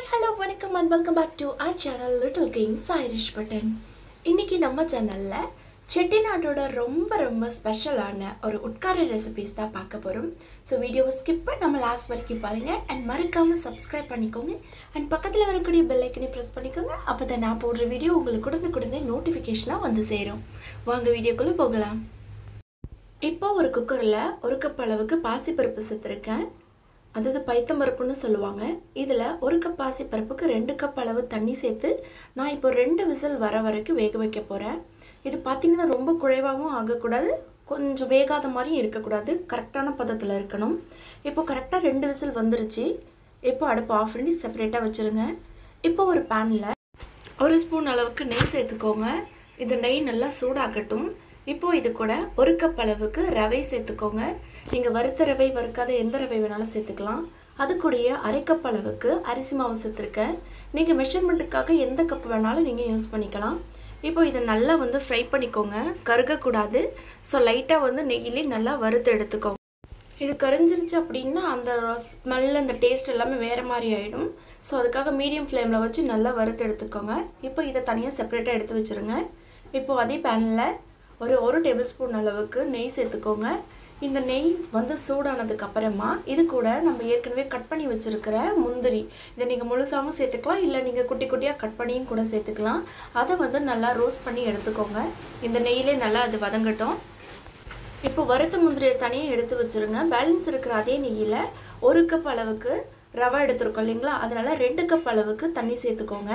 hello வணக்கம் and welcome back to our channel little kings Irish button இன்னைக்கு நம்ம சேனலில் செட்டிநாட்டோட ரொம்ப ரொம்ப ஸ்பெஷலான ஒரு உட்கார ரெசிபிஸ் தான் பார்க்க போகிறோம் ஸோ வீடியோவை ஸ்கிப் பண்ணி நம்ம லாஸ்ட் வரைக்கும் பாருங்கள் அண்ட் மறக்காமல் சப்ஸ்கிரைப் பண்ணிக்கோங்க அண்ட் பக்கத்தில் வரக்கூடிய பெல் ஐக்கனை ப்ரெஸ் பண்ணிக்கோங்க அப்போ தான் நான் போடுற வீடியோ உங்களுக்கு உடனுக்குடனே நோட்டிஃபிகேஷனாக வந்து சேரும் வாங்க வீடியோக்குள்ளே போகலாம் இப்போ ஒரு குக்கரில் ஒரு கப் அளவுக்கு பாசிப்பருப்பு சேர்த்துருக்கேன் அதாவது பைத்தம்பருப்புன்னு சொல்லுவாங்க இதில் ஒரு கப் பாசிப்பருப்புக்கு ரெண்டு கப் அளவு தண்ணி சேர்த்து நான் இப்போ ரெண்டு விசில் வர வரைக்கும் வேக வைக்க போகிறேன் இது பார்த்திங்கன்னா ரொம்ப குறைவாகவும் ஆகக்கூடாது கொஞ்சம் வேகாத மாதிரியும் இருக்கக்கூடாது கரெக்டான பதத்தில் இருக்கணும் இப்போ கரெக்டாக ரெண்டு விசில் வந்துருச்சு இப்போ அடுப்பு ஆஃப் பண்ணி செப்பரேட்டாக வச்சுருங்க இப்போ ஒரு பேனில் ஒரு ஸ்பூன் அளவுக்கு நெய் சேர்த்துக்கோங்க இந்த நெய் நல்லா சூடாகட்டும் இப்போ இது கூட ஒரு கப் அளவுக்கு ரவை சேர்த்துக்கோங்க நீங்கள் வறுத்த ரவை வறுக்காத எந்த ரவை வேணாலும் சேர்த்துக்கலாம் அது கூடயே அரை கப் அளவுக்கு அரிசி மாவு சேர்த்துருக்கேன் நீங்கள் மெஷர்மெண்ட்டுக்காக எந்த கப் வேணாலும் நீங்கள் யூஸ் பண்ணிக்கலாம் இப்போ இதை நல்லா வந்து ஃப்ரை பண்ணிக்கோங்க கருகக்கூடாது ஸோ லைட்டாக வந்து நெய்யிலே நல்லா வறுத்து எடுத்துக்கோங்க இது கரிஞ்சிருச்சு அப்படின்னா அந்த ஸ்மெல் அந்த டேஸ்ட் எல்லாமே வேறு மாதிரி ஆகிடும் ஸோ அதுக்காக மீடியம் ஃப்ளேமில் வச்சு நல்லா வறுத்து எடுத்துக்கோங்க இப்போ இதை தனியாக செப்பரேட்டாக எடுத்து வச்சுருங்க இப்போது அதே பேனில் ஒரு ஒரு டேபிள் ஸ்பூன் அளவுக்கு நெய் சேர்த்துக்கோங்க இந்த நெய் வந்து சூடானதுக்கு அப்புறமா இது கூட நம்ம ஏற்கனவே கட் பண்ணி வச்சுருக்கிற முந்திரி இதை நீங்கள் முழுசாகவும் சேர்த்துக்கலாம் இல்லை நீங்கள் குட்டி குட்டியாக கட் பண்ணியும் கூட சேர்த்துக்கலாம் அதை வந்து நல்லா ரோஸ்ட் பண்ணி எடுத்துக்கோங்க இந்த நெய்யிலே நல்லா அது வதங்கட்டும் இப்போ வறுத்த முந்திரியை தனியாக எடுத்து வச்சுருங்க பேலன்ஸ் இருக்கிற அதே நெய்யில் ஒரு கப் அளவுக்கு ரவை எடுத்துருக்கோம் இல்லைங்களா அதனால் ரெண்டு கப் அளவுக்கு தண்ணி சேர்த்துக்கோங்க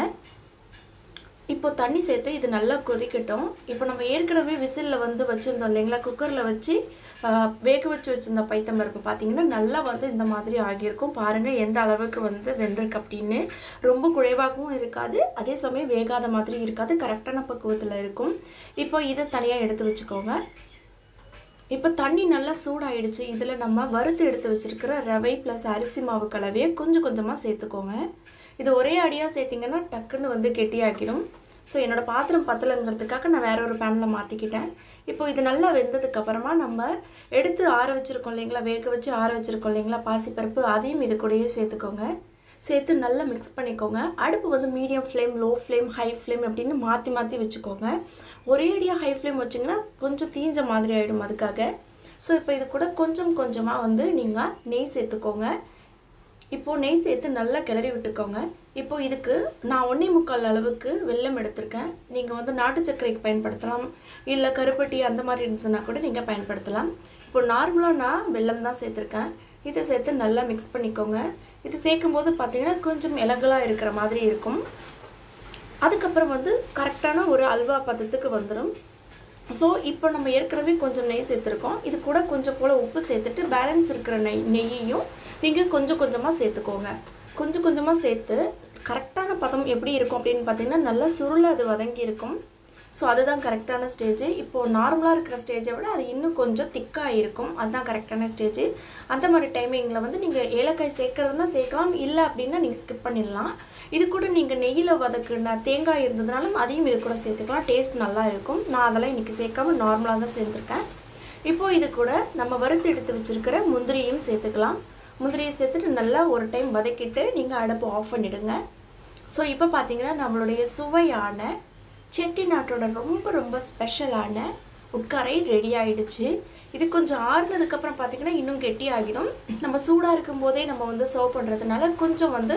இப்போ தண்ணி சேர்த்து இது நல்லா கொதிக்கட்டும் இப்போ நம்ம ஏற்கனவே விசிலில் வந்து வச்சுருந்தோம் இல்லைங்களா குக்கரில் வச்சு வேக வச்சு வச்சுருந்த பைத்தம்பருப்பு பார்த்தீங்கன்னா நல்லா வந்து இந்த மாதிரி ஆகியிருக்கும் பாருங்கள் எந்த அளவுக்கு வந்து வெந்திருக்கு அப்படின்னு ரொம்ப குறைவாகவும் இருக்காது அதே சமயம் வேகாத மாதிரி இருக்காது கரெக்டான பக்குவத்தில் இருக்கும் இப்போ இதை தனியாக எடுத்து வச்சுக்கோங்க இப்போ தண்ணி நல்லா சூடாயிடுச்சு இதில் நம்ம வறுத்து எடுத்து வச்சுருக்கிற ரவை ப்ளஸ் அரிசி மாவு கலவையை கொஞ்சம் கொஞ்சமாக சேர்த்துக்கோங்க இது ஒரே அடியாக சேர்த்திங்கன்னா டக்குன்னு வந்து கெட்டியாக்கிடும் ஸோ என்னோடய பாத்திரம் பத்தலைங்கிறதுக்காக நான் வேற ஒரு பேனில் மாற்றிக்கிட்டேன் இப்போ இது நல்லா வெந்ததுக்கப்புறமா நம்ம எடுத்து ஆற வச்சுருக்கோம் இல்லைங்களா வேக வச்சு ஆற வச்சுருக்கோம் இல்லைங்களா பாசிப்பருப்பு அதையும் இது கூடயே சேர்த்துக்கோங்க சேர்த்து நல்லா மிக்ஸ் பண்ணிக்கோங்க அடுப்பு வந்து medium flame low flame high flame அப்படின்னு மாற்றி மாற்றி வச்சுக்கோங்க ஒரே அடியாக ஹை ஃப்ளேம் வச்சிங்கன்னா கொஞ்சம் தீஞ்ச மாதிரி ஆகிடும் அதுக்காக ஸோ இப்போ இது கூட கொஞ்சம் கொஞ்சமாக வந்து நீங்கள் நெய் சேர்த்துக்கோங்க இப்போது நெய் சேர்த்து நல்லா கிளறி விட்டுக்கோங்க இப்போது இதுக்கு நான் ஒன்றே முக்கால் அளவுக்கு வெல்லம் எடுத்திருக்கேன் நீங்கள் வந்து நாட்டு சர்க்கரைக்கு பயன்படுத்தலாம் இல்லை கருப்பட்டி அந்த மாதிரி இருந்ததுன்னா கூட நீங்கள் பயன்படுத்தலாம் இப்போ நார்மலாக நான் வெல்லம் தான் சேர்த்துருக்கேன் இதை சேர்த்து நல்லா மிக்ஸ் பண்ணிக்கோங்க இது சேர்க்கும் போது பார்த்தீங்கன்னா கொஞ்சம் இலகலாக இருக்கிற மாதிரி இருக்கும் அதுக்கப்புறம் வந்து கரெக்டான ஒரு அல்வா பதத்துக்கு வந்துடும் ஸோ இப்போ நம்ம ஏற்கனவே கொஞ்சம் நெய் சேர்த்துருக்கோம் இது கூட கொஞ்சம் போல் உப்பு சேர்த்துட்டு பேலன்ஸ் இருக்கிற நெய் நெய்யையும் நீங்கள் கொஞ்சம் கொஞ்சமாக சேர்த்துக்கோங்க கொஞ்சம் கொஞ்சமாக சேர்த்து கரெக்டான பதம் எப்படி இருக்கும் அப்படின்னு பார்த்தீங்கன்னா நல்லா சுருளை அது வதங்கி இருக்கும் ஸோ அதுதான் கரெக்டான ஸ்டேஜ் இப்போது நார்மலாக இருக்கிற ஸ்டேஜை விட அது இன்னும் கொஞ்சம் திக்காக இருக்கும் அதுதான் கரெக்டான ஸ்டேஜ் அந்த மாதிரி டைமிங்கில் வந்து நீங்கள் ஏலக்காய் சேர்க்கறதுனா சேர்க்கலாம் இல்லை அப்படின்னா நீங்கள் ஸ்கிப் பண்ணிடலாம் இது கூட நீங்கள் நெய்யில் வதக்குன தேங்காய் இருந்ததுனாலும் அதையும் இது கூட சேர்த்துக்கலாம் டேஸ்ட் நல்லா இருக்கும் நான் அதெல்லாம் இன்றைக்கி சேர்க்காம நார்மலாக தான் சேர்த்துருக்கேன் இப்போது இது கூட நம்ம வறுத்து எடுத்து வச்சுருக்கிற முந்திரியும் சேர்த்துக்கலாம் முந்திரியை சேர்த்துட்டு நல்லா ஒரு டைம் வதக்கிட்டு நீங்கள் அடுப்பு ஆஃப் பண்ணிவிடுங்க ஸோ இப்போ பார்த்தீங்கன்னா நம்மளுடைய சுவையான செட்டிநாட்டோட ரொம்ப ரொம்ப ஸ்பெஷலான உட்காரை ரெடி ஆகிடுச்சு இது கொஞ்சம் ஆறுனதுக்கப்புறம் பார்த்திங்கன்னா இன்னும் கெட்டி ஆகிடும் நம்ம சூடாக இருக்கும் போதே நம்ம வந்து சர்வ் பண்ணுறதுனால கொஞ்சம் வந்து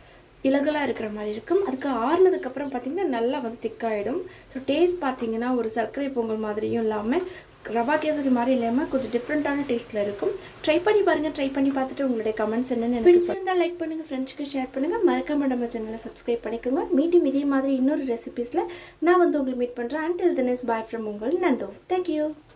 இலகலாக இருக்கிற மாதிரி இருக்கும் அதுக்கு ஆறுனதுக்கப்புறம் பார்த்திங்கன்னா நல்லா வந்து திக்காகிடும் ஸோ டேஸ்ட் பார்த்திங்கன்னா ஒரு சர்க்கரை பொங்கல் மாதிரியும் இல்லாமல் ரவா கேசரி மாதிரி இல்லாமல் கொஞ்சம் டிஃப்ரெண்ட்டான டேஸ்ட்டில் இருக்கும் ட்ரை பண்ணி பாருங்கள் ட்ரை பண்ணி பார்த்துட்டு உங்களுடைய கமெண்ட்ஸ் என்னென்னு எனக்கு பிடிச்சிருந்தால் லைக் பண்ணுங்கள் ஃப்ரெண்ட்ஸ்க்கு ஷேர் பண்ணுங்கள் மறக்காம நம்ம சேனலை சப்ஸ்கிரைப் பண்ணிக்கோங்க மீண்டும் இதே மாதிரி இன்னொரு ரெசிபீஸில் நான் வந்து உங்களை மீட் பண்ணுறேன் until then is bye from உங்கள் நந்தோ தேங்க்யூ